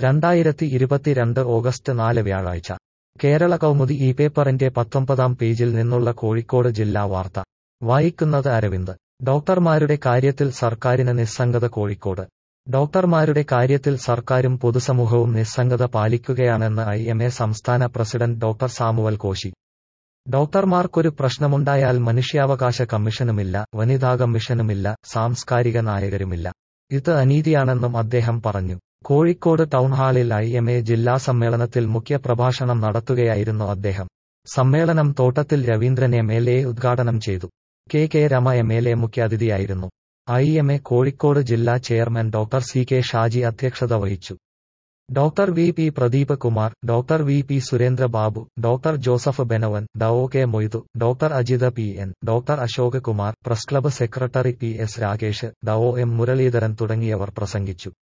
രണ്ടായിരത്തി ഇരുപത്തിരണ്ട് ഓഗസ്റ്റ് നാല് വ്യാഴാഴ്ച കേരള കൗമുദി ഈ പേപ്പറിന്റെ പത്തൊമ്പതാം പേജിൽ നിന്നുള്ള കോഴിക്കോട് ജില്ലാ വാർത്ത വായിക്കുന്നത് അരവിന്ദ് ഡോക്ടർമാരുടെ കാര്യത്തിൽ സർക്കാരിന് നിസ്സംഗത കോഴിക്കോട് ഡോക്ടർമാരുടെ കാര്യത്തിൽ സർക്കാരും പൊതുസമൂഹവും നിസ്സംഗത പാലിക്കുകയാണെന്ന് ഐ എം എ സംസ്ഥാന പ്രസിഡന്റ് ഡോക്ടർ സാമുവൽ കോശി ഡോക്ടർമാർക്കൊരു പ്രശ്നമുണ്ടായാൽ മനുഷ്യാവകാശ കമ്മീഷനുമില്ല വനിതാ കമ്മീഷനുമില്ല സാംസ്കാരിക നായകരുമില്ല ഇത് അനീതിയാണെന്നും അദ്ദേഹം പറഞ്ഞു കോഴിക്കോട് ടൗൺഹാളിൽ ഐ എം എ ജില്ലാ സമ്മേളനത്തിൽ മുഖ്യപ്രഭാഷണം നടത്തുകയായിരുന്നു അദ്ദേഹം സമ്മേളനം തോട്ടത്തിൽ രവീന്ദ്രൻ എം എൽ എ ഉദ്ഘാടനം ചെയ്തു K K Rema M L A മുഖ്യാതിഥിയായിരുന്നു ഐ എം എ കോഴിക്കോട് ജില്ലാ chairman doctor C K Shaji അധ്യക്ഷത വഹിച്ചു doctor V P Pradeep Kumar doctor V P Surendra Babu doctor Joseph Benavan Dr K Moidu doctor Ajitha P N doctor Ashok Kumar press club secretary P S Rakesh Dr M Muraleedharan തുടങ്ങിയവർ പ്രസംഗിച്ചു